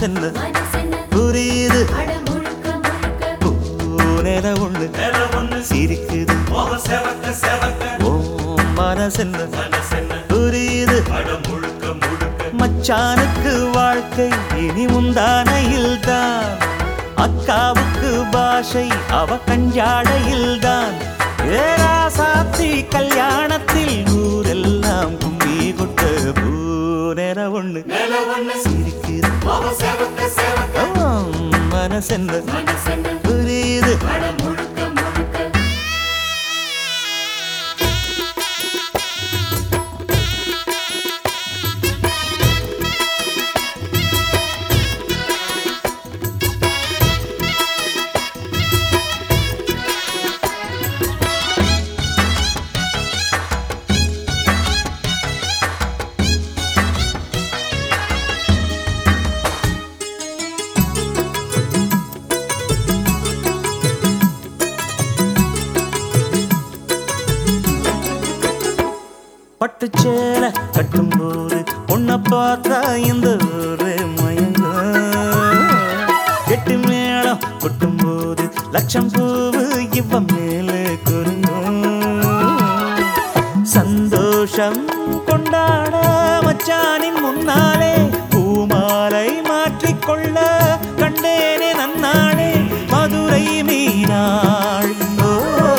மனசென்ன மனசென்ன புரியுது அட முழுக்க முழுக்க பூனென ஒண்ணு மேல ஒண்ணு சிரிக்குது முகம் செவக்க செவக்க ஓ மனசென்ன மனசென்ன புரியுது அட முழுக்க முழுக்க மச்சானுக்கு வாழ்க்கை இனி முந்தானையில் தான் அக்காவுக்கு பாஷை அவ கஞ்சாடையில் தான் ஏராசாத்தி கல்யாணத்தில் ஊரெல்லாம் கும்மி கொட்ட பூனென ஒண்ணு மேல ஒண்ணு சிரிக்குது முகம் செவக்க செவக்க ஓ, மனசென்ன மனசென்ன புரியுது அட முழுக்க முழுக்க பட்டுச்சேல கட்டும்போது உன்னை பார்த்தா இந்த ஊரு மயங்கும் எட்டு மேளம் கொட்டும்போது லட்சம் பூவு இவ மேல குறுங்கும் சந்தோஷம் கொண்டாட மச்சானின் முன்னாலே பூமாலை மாற்றிக்கொள்ள கண்டேனே நன்னாளே மதுரை மீனாள் ஓ,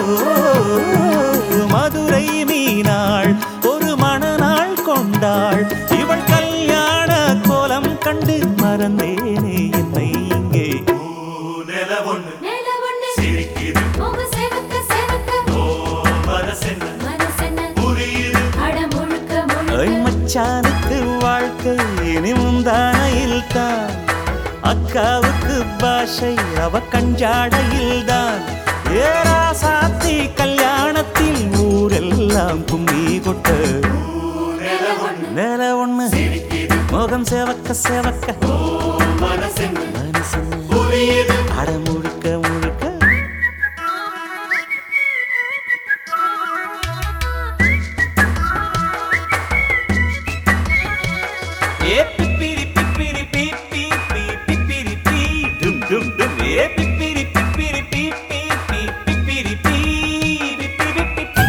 மதுரை மீனாள் ஒரு மணநாள் கொண்டாள் இவள் கல்யாண கோலம் கண்டு மறந்தேனே என்னை இங்கே நில ஒண்ணு மேல ஒண்ணு சிரிக்குது முகம் செவக்க செவக்க ஓ மனசென்ன மனசென்ன புரியுது அட முழுக்க ஐ முழுக்க மச்சானுக்கு வாழ்க்கை இனி முந்தானையில் தான் அக்காவுக்கு பாஷை அவ கஞ்சாடையில் தான் ஏரா சாத்தி கல்யாணத்தில் ஊரெல்லாம் கும்மி கொட்ட நில ஒண்ணு நேர ஒண்ணு சிரிக்குது முகம் சேவக்க சேவக்க ஓ மனசென்ன மனசு புரியுது அட முழுக்க முழுக்க ஏ பிப்பிரி பிப்பிரி பி பி பி பிப்பிரி பி டும் டும் டும் ஏ பிப்பிரி பிப்பிரி பி பி பி பிப்பிரி பி பிப்பிரி பி பி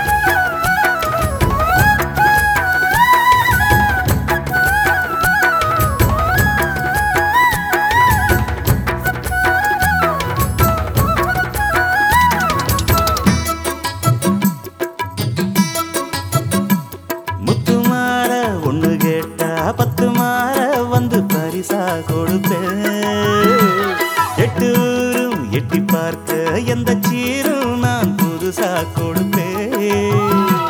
முத்து மாற ஒண்ணு கேட்டா பத்து மாற வந்து பரிசா கொடுப்பேன் எட்டு ஊரும் எட்டி பார்க்க எந்த சீரும் நான் புதுசா கொடுப்பேன்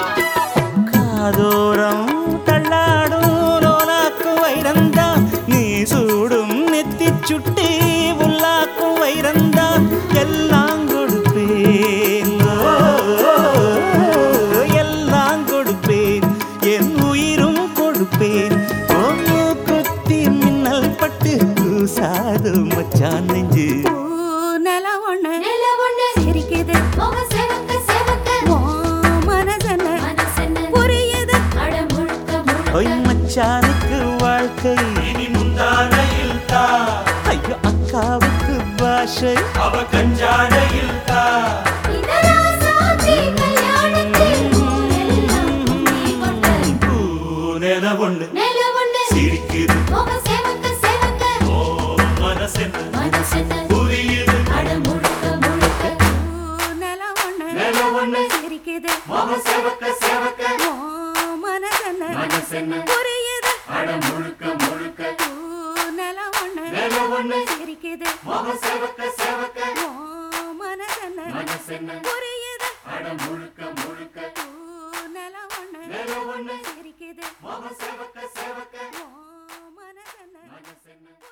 காதோரம் தள்ளாடும் லோலாக்கு வைரந்தான் நீ சூடும் நெத்தி சுட்டி உள்ளாக்கும் வைரந்தான் எல்லாம் கொடுப்பேன் ஓ, எல்லாம் கொடுப்பேன் என் உயிரும் கொடுப்பேன் ஒன்று குத்தி மின்னல் பட்டு கூசாது மச்சான் நெஞ்சு நில ஒண்ணு மேல ஒண்ணு சிரிக்குது முகம் செவக்க செவக்க ஓ மனசென்ன மனசென்ன புரியுது அட முழுக்க ஒய் முழுக்க மச்சானுக்கு வாழ்க்கை இனி முந்தானையில் தா ஐயோ அக்காவுக்கு பாஷை அவ கஞ்சாடையில் தா இதெல்லாம் சாத்தி கல்யாணத்தில் ஊரெல்லாம் கும்மி கொட்ட பூ நில ஒண்ணு மேல ஒண்ணு சிரிக்குது முகம் செவக்க செவக்க ஓ மனசென்ன மனசென்ன புரியுது அட முழுக்க முழுக்க நில ஒண்ணு நில ஒண்ணு சிரிக்குது முகம் செவக்க செவக்க ஓ மனசென்ன மனசென்ன புரியுது அட முழுக்க முழுக்க நில ஒண்ணு நில ஒண்ணு சிரிக்குது முகம் செவக்க செவக்க ஓ மனசென்ன மனசென்ன புரியுது அட முழுக்க முழுக்க நில ஒண்ணு நில ஒண்ணு சிரிக்குது முகம் செவக்க செவக்க ஓ மனசென்ன மனசென்ன